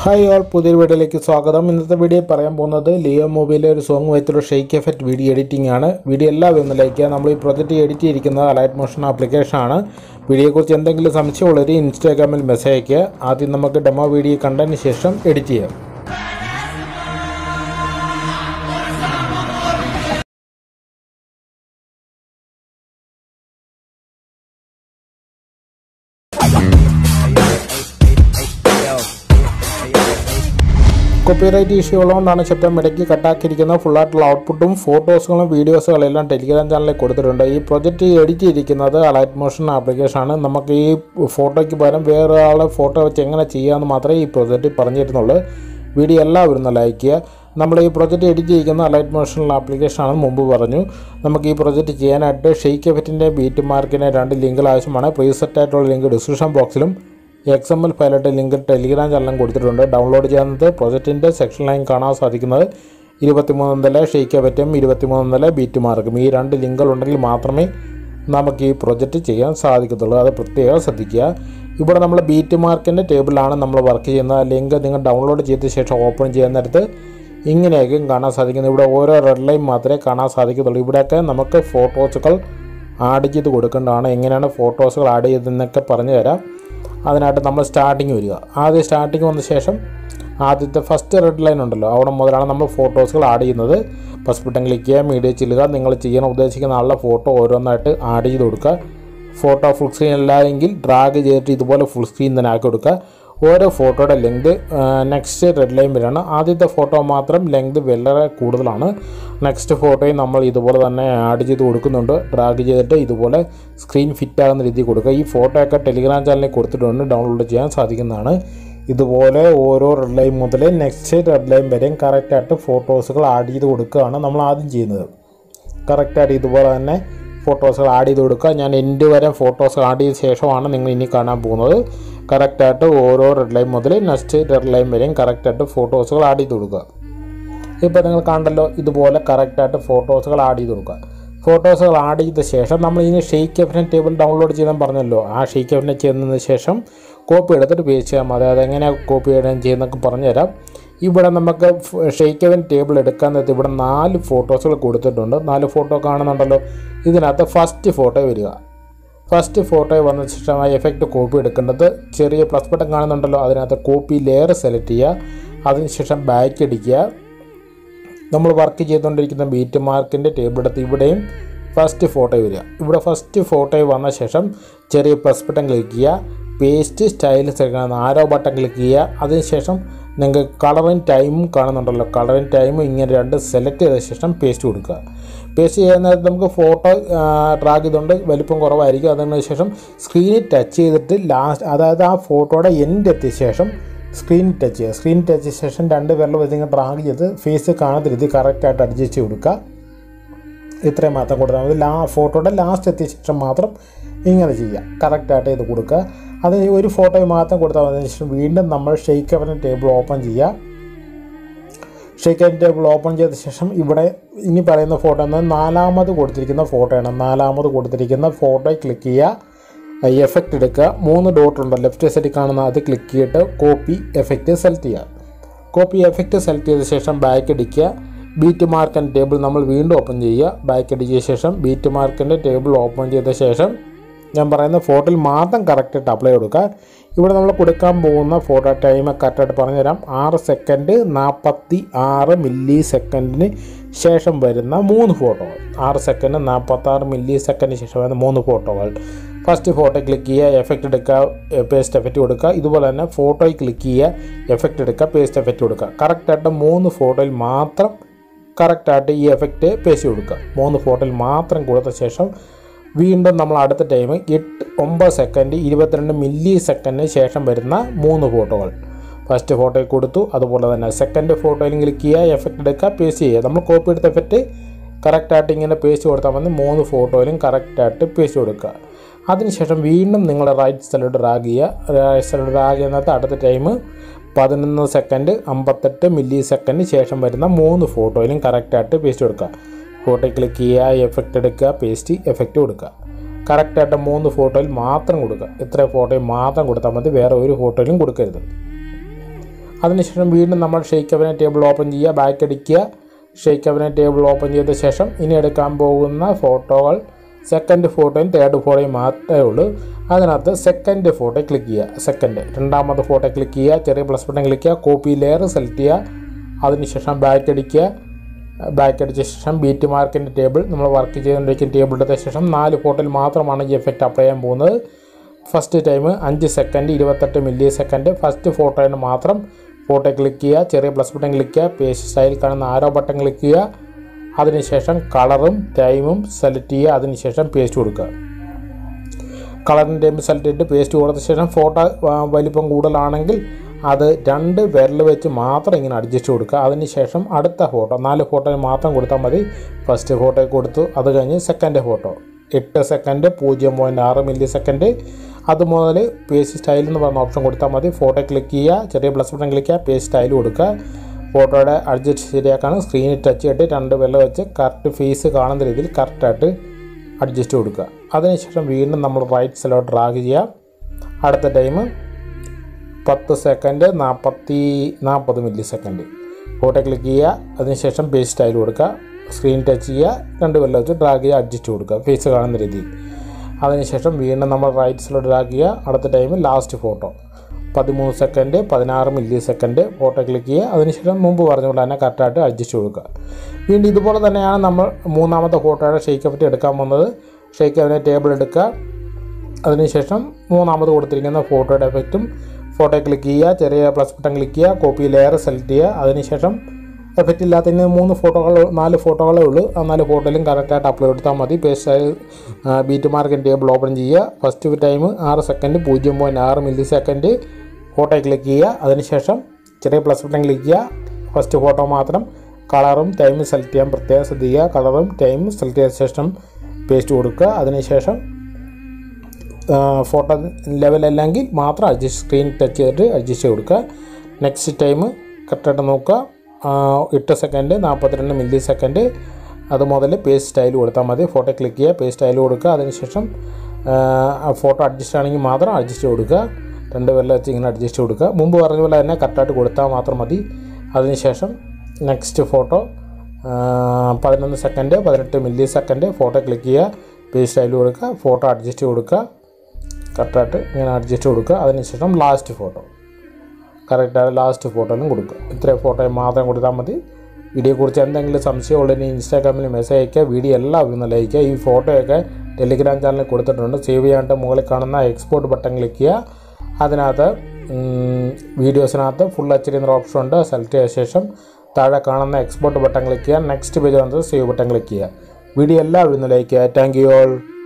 hi all പുതിയൊരു വീഡിയോയിലേക്ക് സ്വാഗതം ഇന്നത്തെ വീഡിയോ പറയാൻ പോകുന്നത് ലിയോ മൊബൈലിലെ ഒരു സോങ് വെച്ചുള്ള ഷെയ്ക്ക് എഫക്റ്റ് വീഡിയോ എഡിറ്റിംഗ് ആണ് വീഡിയോ എല്ലാവരും ഒന്ന് ലൈക്ക് ചെയ്യുക നമ്മൾ ഈ പ്രൊജക്റ്റ് എഡിറ്റ് ചെയ്തിരിക്കുന്നത് അലൈറ്റ് മോഷൻ ആപ്ലിക്കേഷൻ ആണ് വീഡിയോയെക്കുറിച്ച് എന്തെങ്കിലും സംശയമുള്ളവർ ഇൻസ്റ്റാഗ്രാമിൽ മെസ്സേജ് അയയ്ക്കുക ആദ്യം നമുക്ക് ഡെമോ വീഡിയോ കണ്ടതിന് ശേഷം എഡിറ്റ് ചെയ്യാം കോപ്പിറൈറ്റ് ഇഷ്യൂ ഉള്ളതുകൊണ്ടാണ് ശബ്ദം ഇടയ്ക്ക് കട്ടാക്കിയിരിക്കുന്നത് ഫുള്ളായിട്ടുള്ള ഔട്ട്പുട്ടും ഫോട്ടോസുകളും വീഡിയോസുകളും എല്ലാം ടെലിഗ്രാം ചാനലിൽ കൊടുത്തിട്ടുണ്ട് ഈ പ്രൊജക്റ്റ് എഡിറ്റ് ചെയ്തിരിക്കുന്നത് അലൈറ്റ് മോഷൻ ആപ്ലിക്കേഷൻ ആണ് നമുക്ക് ഈ ഫോട്ടോയ്ക്ക് പകരം വേറെ ആളെ ഫോട്ടോ വെച്ച് എങ്ങനെ ചെയ്യാമെന്ന് മാത്രമേ ഈ പ്രൊജക്റ്റ് പറഞ്ഞു തരുന്നുള്ളൂ വീഡിയോ എല്ലാവരും ഒന്ന് ലൈക്ക് ചെയ്യുക നമ്മൾ ഈ പ്രൊജക്റ്റ് എഡിറ്റ് ചെയ്യുന്ന അലൈറ്റ് മോഷണൽ ആപ്ലിക്കേഷൻ ആണെന്ന് മുമ്പ് പറഞ്ഞു നമുക്ക് ഈ പ്രൊജക്റ്റ് ചെയ്യാനായിട്ട് ഷെയ്ക്ക് എഫക്റ്റിൻ്റെ ബീറ്റ് മാർക്കിന് രണ്ട് ലിങ്കുകൾ ആവശ്യമാണ് പ്രീസെറ്റ് ആയിട്ടുള്ള ലിങ്ക് ഡിസ്ക്രിപ്ഷൻ ബോക്സിലും എക്സ് എം എൽ ഫയലായിട്ട് ലിങ്ക് ടെലിഗ്രാം ചാനലും കൊടുത്തിട്ടുണ്ട് ഡൗൺലോഡ് ചെയ്യുന്നത് പ്രൊജക്റ്റിൻ്റെ സെക്ഷൻ ലൈൻ കാണാൻ സാധിക്കുന്നത് ഇരുപത്തിമൂന്ന് നില ഷെയ്ക്ക് പറ്റും ഇരുപത്തിമൂന്ന് നില ബീറ്റ് മാർക്കും ഈ രണ്ട് ലിങ്കുകൾ ഉണ്ടെങ്കിൽ മാത്രമേ നമുക്ക് ഈ പ്രൊജക്റ്റ് ചെയ്യാൻ സാധിക്കത്തുള്ളൂ അത് പ്രത്യേകം ശ്രദ്ധിക്കുക ഇവിടെ നമ്മൾ ബീറ്റ് മാർക്കിൻ്റെ ടേബിളിലാണ് നമ്മൾ വർക്ക് ചെയ്യുന്നത് ആ ലിങ്ക് നിങ്ങൾ ഡൗൺലോഡ് ചെയ്ത ശേഷം ഓപ്പൺ ചെയ്യുന്ന നേരത്ത് ഇങ്ങനെയായിരിക്കും കാണാൻ സാധിക്കുന്നത് ഇവിടെ ഓരോ റെഡ് ലൈൻ മാത്രമേ കാണാൻ സാധിക്കത്തുള്ളൂ ഇവിടെയൊക്കെ നമുക്ക് ഫോട്ടോസുകൾ ആഡ് ചെയ്ത് കൊടുക്കേണ്ടതാണ് എങ്ങനെയാണ് ഫോട്ടോസുകൾ ആഡ് ചെയ്തതെന്നൊക്കെ പറഞ്ഞു തരാം അതിനായിട്ട് നമ്മൾ സ്റ്റാർട്ടിങ് വരിക ആദ്യം സ്റ്റാർട്ടിങ് വന്ന ശേഷം ആദ്യത്തെ ഫസ്റ്റ് റെഡ് ലൈൻ ഉണ്ടല്ലോ അവിടെ മുതലാണ് നമ്മൾ ഫോട്ടോസുകൾ ആഡ് ചെയ്യുന്നത് ഫസ്റ്റ് ബട്ടൺ ക്ലിക്ക് ചെയ്യുക മീഡിയ ചെല്ലുക നിങ്ങൾ ചെയ്യാൻ ഉദ്ദേശിക്കുന്ന ആളുടെ ഫോട്ടോ ഓരോന്നായിട്ട് ആഡ് ചെയ്ത് കൊടുക്കുക ഫോട്ടോ ഫുൾ സ്ക്രീൻ അല്ലായെങ്കിൽ ഡ്രാഗ് ചെയ്തിട്ട് ഇതുപോലെ ഫുൾ സ്ക്രീൻ തന്നെ ആക്കി കൊടുക്കുക ഓരോ ഫോട്ടോയുടെ ലെങ്ത് നെക്സ്റ്റ് റെഡ് ലൈൻ വരെയാണ് ആദ്യത്തെ ഫോട്ടോ മാത്രം ലെങ്ത് വളരെ കൂടുതലാണ് നെക്സ്റ്റ് ഫോട്ടോയും നമ്മൾ ഇതുപോലെ തന്നെ ആഡ് ചെയ്ത് കൊടുക്കുന്നുണ്ട് ഡ്രാഗ് ചെയ്തിട്ട് ഇതുപോലെ സ്ക്രീൻ ഫിറ്റ് ആകുന്ന രീതിയിൽ കൊടുക്കുക ഈ ഫോട്ടോയൊക്കെ ടെലിഗ്രാം ചാനലിൽ കൊടുത്തിട്ടുണ്ട് ഡൗൺലോഡ് ചെയ്യാൻ സാധിക്കുന്നതാണ് ഇതുപോലെ ഓരോ റെഡ് ലൈൻ മുതൽ നെക്സ്റ്റ് റെഡ് ലൈൻ വരെയും കറക്റ്റായിട്ട് ഫോട്ടോസുകൾ ആഡ് ചെയ്ത് കൊടുക്കുകയാണ് നമ്മൾ ആദ്യം ചെയ്യുന്നത് കറക്റ്റായിട്ട് ഇതുപോലെ തന്നെ ഫോട്ടോസുകൾ ആഡ് ചെയ്ത് കൊടുക്കുക ഞാൻ എൻഡ് വരെ ഫോട്ടോസ് ആഡ് ചെയ്ത ശേഷമാണ് നിങ്ങൾ ഇനി കാണാൻ പോകുന്നത് കറക്റ്റായിട്ട് ഓരോ റെഡ് ലൈൻ മുതൽ നെക്സ്റ്റ് റെഡ് ലൈൻ വരെയും കറക്റ്റായിട്ട് ഫോട്ടോസുകൾ ആഡ് ചെയ്ത് കൊടുക്കുക ഇപ്പോൾ നിങ്ങൾ കണ്ടല്ലോ ഇതുപോലെ കറക്റ്റായിട്ട് ഫോട്ടോസുകൾ ആഡ് ചെയ്ത് കൊടുക്കുക ഫോട്ടോസുകൾ ആഡ് ചെയ്ത ശേഷം നമ്മൾ ഇനി ഷെയ്ക്ക് എഫിനെ ടേബിൾ ഡൗൺലോഡ് ചെയ്യാൻ പറഞ്ഞല്ലോ ആ ഷെയ്ക്ക് എഫിനെ ചെയ്യുന്നതിന് ശേഷം കോപ്പി എടുത്തിട്ട് പേസ്റ്റ് ചെയ്യാൻ മതി അതെങ്ങനെ കോപ്പി ചെയ്യാൻ ചെയ്യുന്നൊക്കെ പറഞ്ഞുതരാം ഇവിടെ നമുക്ക് ഷെയ്ക്ക് എവൻ ടേബിൾ എടുക്കാൻ നേരത്ത് ഇവിടെ നാല് ഫോട്ടോസുകൾ കൊടുത്തിട്ടുണ്ട് നാല് ഫോട്ടോ കാണുന്നുണ്ടല്ലോ ഇതിനകത്ത് ഫസ്റ്റ് ഫോട്ടോ വരിക ഫസ്റ്റ് ഫോട്ടോ വന്ന ശേഷം ആ എഫക്റ്റ് കോപ്പി എടുക്കേണ്ടത് ചെറിയ പ്ലസ് ബട്ടൺ കാണുന്നുണ്ടല്ലോ അതിനകത്ത് കോപ്പി ലെയർ സെലക്ട് ചെയ്യുക അതിനുശേഷം ബാക്ക് അടിക്കുക നമ്മൾ വർക്ക് ചെയ്തുകൊണ്ടിരിക്കുന്ന ബീറ്റ് മാർക്കിൻ്റെ ടേബിൾ എടുത്ത് ഇവിടെയും ഫസ്റ്റ് ഫോട്ടോ വരിക ഇവിടെ ഫസ്റ്റ് ഫോട്ടോ വന്ന ശേഷം ചെറിയ പ്ലസ് ബട്ടൺ ക്ലിക്ക് ചെയ്യുക paste style select arrow button click ചെയ്യുക അതിനുശേഷം നിങ്ങൾക്ക് കളറിങ് ടൈമും കാണുന്നുണ്ടല്ലോ കളറിങ് ടൈമും ഇങ്ങനെ രണ്ട് സെലക്ട് ചെയ്ത ശേഷം പേസ്റ്റ് കൊടുക്കുക പേസ്റ്റ് ചെയ്യുന്ന നേരത്ത് നമുക്ക് ഫോട്ടോ ഡ്രാഗ് ചെയ്തുകൊണ്ട് വലിപ്പം കുറവായിരിക്കും അതിന് ശേഷം സ്ക്രീനിൽ ടച്ച് ചെയ്തിട്ട് ലാസ്റ്റ് അതായത് ആ ഫോട്ടോയുടെ എൻഡ് എത്തിയ ശേഷം സ്ക്രീൻ ടച്ച് ചെയ്യുക സ്ക്രീൻ ടച്ച് ചെയ്ത ശേഷം രണ്ട് വിരൽ വെച്ച് ഇങ്ങനെ ഡ്രാഗ് ചെയ്ത് ഫേസ് കാണുന്ന രീതി കറക്റ്റായിട്ട് അഡ്ജസ്റ്റ് കൊടുക്കുക ഇത്രയും മാത്രം കൊടുത്താൽ മതി ലാ ഫോട്ടോയുടെ ലാസ്റ്റ് എത്തിയ ശേഷം മാത്രം ഇങ്ങനെ ചെയ്യുക കറക്റ്റായിട്ട് ഇത് കൊടുക്കുക അത് ഒരു ഫോട്ടോ മാത്രം കൊടുത്താൽ മതി ശേഷം വീണ്ടും നമ്മൾ ഷെയ്ക്ക് അവൻ്റെ ടേബിൾ ഓപ്പൺ ചെയ്യുക ഷെയ്ക്ക് അവൻ ടേബിൾ ഓപ്പൺ ചെയ്ത ശേഷം ഇവിടെ ഇനി പറയുന്ന ഫോട്ടോ എന്നാൽ നാലാമത് കൊടുത്തിരിക്കുന്ന ഫോട്ടോയാണ് നാലാമത് കൊടുത്തിരിക്കുന്ന ഫോട്ടോ ക്ലിക്ക് ചെയ്യുക എഫക്റ്റ് എടുക്കുക മൂന്ന് ഡോട്ട് ഉണ്ട് ലെഫ്റ്റ് സൈഡിൽ കാണുന്ന അത് ക്ലിക്ക് ചെയ്തിട്ട് കോപ്പി എഫക്റ്റ് സെലക്ട് ചെയ്യുക കോപ്പി എഫക്റ്റ് സെലക്ട് ചെയ്ത ശേഷം ബാക്ക് അടിക്കുക ബീറ്റ് മാർക്കിൻ്റെ ടേബിൾ നമ്മൾ വീണ്ടും ഓപ്പൺ ചെയ്യുക ബാക്ക് അടിച്ച ശേഷം ബീറ്റ് മാർക്കിൻ്റെ ടേബിൾ ഓപ്പൺ ചെയ്ത ശേഷം ഞാൻ പറയുന്ന ഫോട്ടോയിൽ മാത്രം കറക്റ്റായിട്ട് അപ്ലൈ കൊടുക്കുക ഇവിടെ നമ്മൾ കൊടുക്കാൻ പോകുന്ന ഫോട്ടോ ടൈം കറക്റ്റായിട്ട് പറഞ്ഞുതരാം ആറ് സെക്കൻഡ് നാൽപ്പത്തി ആറ് മില്ലി സെക്കൻഡിന് ശേഷം വരുന്ന മൂന്ന് ഫോട്ടോകൾ ആറ് സെക്കൻഡ് നാൽപ്പത്താറ് മില്ലി സെക്കൻഡിന് ശേഷം വരുന്ന മൂന്ന് ഫോട്ടോകൾ ഫസ്റ്റ് ഫോട്ടോ ക്ലിക്ക് ചെയ്യുക എഫക്റ്റ് എടുക്കുക പേസ്റ്റ് എഫക്റ്റ് കൊടുക്കുക ഇതുപോലെ തന്നെ ഫോട്ടോയിൽ ക്ലിക്ക് ചെയ്യുക എഫക്റ്റ് എടുക്കുക പേസ്റ്റ് എഫക്റ്റ് കൊടുക്കുക കറക്റ്റായിട്ട് മൂന്ന് ഫോട്ടോയിൽ മാത്രം കറക്റ്റായിട്ട് ഈ എഫക്റ്റ് പേസ്റ്റ് കൊടുക്കുക മൂന്ന് ഫോട്ടോയിൽ മാത്രം കൊടുത്ത ശേഷം വീണ്ടും നമ്മൾ അടുത്ത ടൈം എട്ട് ഒമ്പത് സെക്കൻഡ് ഇരുപത്തിരണ്ട് മില്ലി സെക്കൻഡിന് ശേഷം വരുന്ന മൂന്ന് ഫോട്ടോകൾ ഫസ്റ്റ് ഫോട്ടോയിൽ കൊടുത്തു അതുപോലെ തന്നെ സെക്കൻഡ് ഫോട്ടോയിൽ ക്ലിക്ക് ചെയ്യുക എഫക്റ്റ് എടുക്കുക പേസ്റ്റ് ചെയ്യുക നമ്മൾ കോപ്പി എടുത്ത എഫക്റ്റ് കറക്റ്റായിട്ട് ഇങ്ങനെ പേസ്റ്റ് കൊടുത്താൽ മതി മൂന്ന് ഫോട്ടോയിലും കറക്റ്റായിട്ട് പേസ്റ്റ് കൊടുക്കുക അതിനുശേഷം വീണ്ടും നിങ്ങൾ റൈറ്റ് സൈഡിലോട്ട് ഡ്രാഗ് ചെയ്യുക റൈറ്റ് സൈഡിലോട്ട് ഡ്രാഗ് ചെയ്യുന്നത് അടുത്ത ടൈം പതിനൊന്ന് സെക്കൻഡ് അമ്പത്തെട്ട് മില്ലി സെക്കൻഡിന് ശേഷം വരുന്ന മൂന്ന് ഫോട്ടോയിലും കറക്റ്റായിട്ട് പേസ്റ്റ് കൊടുക്കുക ഫോട്ടോ ക്ലിക്ക് ചെയ്യുക എഫക്റ്റ് എടുക്കുക പേസ്റ്റ് എഫക്റ്റ് കൊടുക്കുക കറക്റ്റായിട്ട് മൂന്ന് ഫോട്ടോയിൽ മാത്രം കൊടുക്കുക ഇത്ര ഫോട്ടോയിൽ മാത്രം കൊടുത്താൽ മതി വേറെ ഒരു ഫോട്ടോയിലും കൊടുക്കരുത് അതിനുശേഷം വീണ്ടും നമ്മൾ ഷെയ്ക്ക് അവനെ ടേബിൾ ഓപ്പൺ ചെയ്യുക ബാക്ക് അടിക്കുക ഷെയ്ക്ക് അവനെ ടേബിൾ ഓപ്പൺ ചെയ്ത ശേഷം ഇനി എടുക്കാൻ പോകുന്ന ഫോട്ടോകൾ സെക്കൻഡ് ഫോട്ടോയും തേർഡ് ഫോട്ടോയും മാത്രമേ ഉള്ളൂ അതിനകത്ത് സെക്കൻഡ് ഫോട്ടോ ക്ലിക്ക് ചെയ്യുക സെക്കൻഡ് രണ്ടാമത്തെ ഫോട്ടോ ക്ലിക്ക് ചെയ്യുക ചെറിയ പ്ലസ് ബട്ടൺ ക്ലിക്ക് ചെയ്യുക കോപ്പി ലെയർ സെലക്ട് ചെയ്യുക അതിനുശേഷം ബാക്ക് അടിക്കുക ബാക്ക് അടിച്ച ശേഷം ബീറ്റ് മാർക്കിൻ്റെ ടേബിൾ നമ്മൾ വർക്ക് ചെയ്തുകൊണ്ടിരിക്കുന്ന ടേബിൾ എടുത്ത ശേഷം നാല് ഫോട്ടോയിൽ മാത്രമാണ് ഈ എഫക്റ്റ് അപ്ലൈ ചെയ്യാൻ പോകുന്നത് ഫസ്റ്റ് ടൈം അഞ്ച് സെക്കൻഡ് ഇരുപത്തെട്ട് മില്ലി സെക്കൻഡ് ഫസ്റ്റ് ഫോട്ടോയിൽ മാത്രം ഫോട്ടോ ക്ലിക്ക് ചെയ്യുക ചെറിയ പ്ലസ് ബട്ടൺ ക്ലിക്ക് ചെയ്യുക പേജ് സ്റ്റൈൽ കാണുന്ന ആരോ ബട്ടൺ ക്ലിക്ക് ചെയ്യുക അതിനുശേഷം കളറും ടൈമും സെലക്ട് ചെയ്യുക അതിനുശേഷം പേസ്റ്റ് കൊടുക്കുക കളറിൻ്റെ ടൈം സെലക്ട് ചെയ്തിട്ട് പേസ്റ്റ് കൊടുത്ത ശേഷം ഫോട്ടോ വലിപ്പം കൂടുതലാണെങ്കിൽ അത് രണ്ട് വിരൽ വെച്ച് മാത്രം ഇങ്ങനെ അഡ്ജസ്റ്റ് കൊടുക്കുക അതിനുശേഷം അടുത്ത ഫോട്ടോ നാല് ഫോട്ടോയിൽ മാത്രം കൊടുത്താൽ മതി ഫസ്റ്റ് ഫോട്ടോ കൊടുത്തു അത് കഴിഞ്ഞ് സെക്കൻഡ് ഫോട്ടോ എട്ട് സെക്കൻഡ് പൂജ്യം പോയിൻറ്റ് ആറ് മില്ലി സെക്കൻഡ് അതുമുതൽ പേസ്റ്റ് സ്റ്റൈൽ എന്ന് പറഞ്ഞ ഓപ്ഷൻ കൊടുത്താൽ മതി ഫോട്ടോ ക്ലിക്ക് ചെയ്യുക ചെറിയ പ്ലസ് ബട്ടൺ ക്ലിക്ക് ചെയ്യുക പേസ്റ്റ് സ്റ്റൈൽ കൊടുക്കുക ഫോട്ടോയുടെ അഡ്ജസ്റ്റ് ശരിയാക്കാണ് സ്ക്രീനിൽ ടച്ച് ചെയ്തിട്ട് രണ്ട് വെള്ളം വെച്ച് കറക്റ്റ് ഫേസ് കാണുന്ന രീതിയിൽ കറക്റ്റായിട്ട് അഡ്ജസ്റ്റ് കൊടുക്കുക അതിനുശേഷം വീണ്ടും നമ്മൾ റൈറ്റ് സൈഡിലോട്ട് ഡ്രാഗ് ചെയ്യുക അടുത്ത ടൈം പത്ത് സെക്കൻഡ് നാൽപ്പത്തി നാൽപ്പത് മില്ലി സെക്കൻഡ് ഫോട്ടോ ക്ലിക്ക് ചെയ്യുക അതിനുശേഷം പേജ് സ്റ്റൈൽ കൊടുക്കുക സ്ക്രീൻ ടച്ച് ചെയ്യുക രണ്ട് വെള്ളം വെച്ച് ഡ്രാഗ് ചെയ്യുക അഡ്ജസ്റ്റ് കൊടുക്കുക ഫേസ് കാണുന്ന രീതിയിൽ അതിനുശേഷം വീണ്ടും നമ്മൾ റൈറ്റ് സൈഡിലോട്ട് ഡ്രാഗ് ചെയ്യുക അടുത്ത ടൈം ലാസ്റ്റ് ഫോട്ടോ പതിമൂന്ന് സെക്കൻഡ് പതിനാറ് മില്ലി സെക്കൻഡ് ഫോട്ടോ ക്ലിക്ക് ചെയ്യുക അതിനുശേഷം മുമ്പ് പറഞ്ഞ പോലെ തന്നെ കറക്റ്റായിട്ട് അഡ്ജസ്റ്റ് കൊടുക്കുക വീണ്ടും ഇതുപോലെ തന്നെയാണ് നമ്മൾ മൂന്നാമത്തെ ഫോട്ടോയുടെ ഷെയ്ക്ക് എഫക്റ്റ് എടുക്കാൻ പോകുന്നത് ഷെയ്ക്ക് അതിനെ ടേബിൾ എടുക്കുക അതിനുശേഷം മൂന്നാമത് കൊടുത്തിരിക്കുന്ന ഫോട്ടോയുടെ എഫക്റ്റും ഫോട്ടോ ക്ലിക്ക് ചെയ്യുക ചെറിയ പ്ലസ് ബട്ടൺ ക്ലിക്ക് ചെയ്യുക കോപ്പി ലെയർ സെലക്ട് ചെയ്യുക അതിനുശേഷം എഫക്റ്റ് ഇല്ലാത്തതിന് മൂന്ന് ഫോട്ടോകൾ നാല് ഫോട്ടോകളേ ഉള്ളൂ ആ നാല് ഫോട്ടോയിലും കറക്റ്റായിട്ട് അപ്ലോഡ് എടുത്താൽ മതി പേസ്റ്റ് ബീറ്റ് മാർക്കിൻ ടേബിൾ ഓപ്പൺ ചെയ്യുക ഫസ്റ്റ് ടൈം ആറ് സെക്കൻഡ് പൂജ്യം പോയിൻറ്റ് ആറ് മില്ലി സെക്കൻഡ് ഫോട്ടോ ക്ലിക്ക് ചെയ്യുക അതിനുശേഷം ചെറിയ പ്ലസ് ബട്ടൺ ക്ലിക്ക് ചെയ്യുക ഫസ്റ്റ് ഫോട്ടോ മാത്രം കളറും ടൈമും സെലക്ട് ചെയ്യാൻ പ്രത്യേകം ശ്രദ്ധിക്കുക കളറും ടൈമും സെലക്ട് ചെയ്ത ശേഷം പേസ്റ്റ് കൊടുക്കുക അതിനുശേഷം ഫോട്ടോ ലെവലല്ലെങ്കിൽ മാത്രം അഡ്ജസ്റ്റ് സ്ക്രീൻ ടച്ച് ചെയ്തിട്ട് അഡ്ജസ്റ്റ് കൊടുക്കുക നെക്സ്റ്റ് ടൈം കറക്റ്റായിട്ട് നോക്കുക എട്ട് സെക്കൻഡ് നാൽപ്പത്തിരണ്ട് മില്ലി സെക്കൻഡ് അത് മുതൽ പേസ്റ്റ് സ്റ്റൈൽ കൊടുത്താൽ മതി ഫോട്ടോ ക്ലിക്ക് ചെയ്യുക പേസ്റ്റ് സ്റ്റൈൽ കൊടുക്കുക അതിനുശേഷം ഫോട്ടോ അഡ്ജസ്റ്റ് ആണെങ്കിൽ മാത്രം അഡ്ജസ്റ്റ് കൊടുക്കുക രണ്ട് വെള്ളം വെച്ച് ഇങ്ങനെ അഡ്ജസ്റ്റ് കൊടുക്കുക മുമ്പ് പറഞ്ഞ പോലെ തന്നെ കറക്റ്റായിട്ട് കൊടുത്താൽ മാത്രം മതി അതിനുശേഷം നെക്സ്റ്റ് ഫോട്ടോ പതിനൊന്ന് സെക്കൻഡ് പതിനെട്ട് മില്ലി സെക്കൻഡ് ഫോട്ടോ ക്ലിക്ക് ചെയ്യുക പേജ് സ്റ്റൈൽ കൊടുക്കുക ഫോട്ടോ അഡ്ജസ്റ്റ് കൊടുക്കുക കറക്റ്റായിട്ട് ഇങ്ങനെ അഡ്ജസ്റ്റ് കൊടുക്കുക അതിനുശേഷം ലാസ്റ്റ് ഫോട്ടോ കറക്റ്റായിട്ട് ലാസ്റ്റ് ഫോട്ടോയിലും കൊടുക്കുക ഇത്രയും ഫോട്ടോയും മാത്രം കൊടുത്താൽ മതി വീഡിയോയെക്കുറിച്ച് എന്തെങ്കിലും സംശയം ഉള്ളതിന് ഇൻസ്റ്റാഗ്രാമിൽ മെസ്സേജ് അയക്കുക വീഡിയോ എല്ലാവരും ഒന്ന് ലൈക്ക് ചെയ്യുക ഈ ഫോട്ടോയൊക്കെ ടെലിഗ്രാം ചാനലിൽ കൊടുത്തിട്ടുണ്ട് സേവ് ചെയ്യാണ്ട് മുകളിൽ കാണുന്ന എക്സ്പോർട്ട് ബട്ടൺ ക്ലിക്ക് ചെയ്യുക അതിനകത്ത് വീഡിയോസിനകത്ത് ഫുൾ എച്ച് ഡി എന്നൊരു ഓപ്ഷൻ ഉണ്ട് സെലക്ട് ചെയ്ത ശേഷം താഴെ കാണുന്ന എക്സ്പോർട്ട് ബട്ടൺ ക്ലിക്ക് ചെയ്യുക നെക്സ്റ്റ് പേജ് വന്നത് സേവ് ബട്ടൺ ക്ലിക്ക് ചെയ്യുക വീഡിയോ എല്ലാവരും ഒന്ന് ലൈക്ക് ചെയ്യുക താങ്ക് യു ഓൾ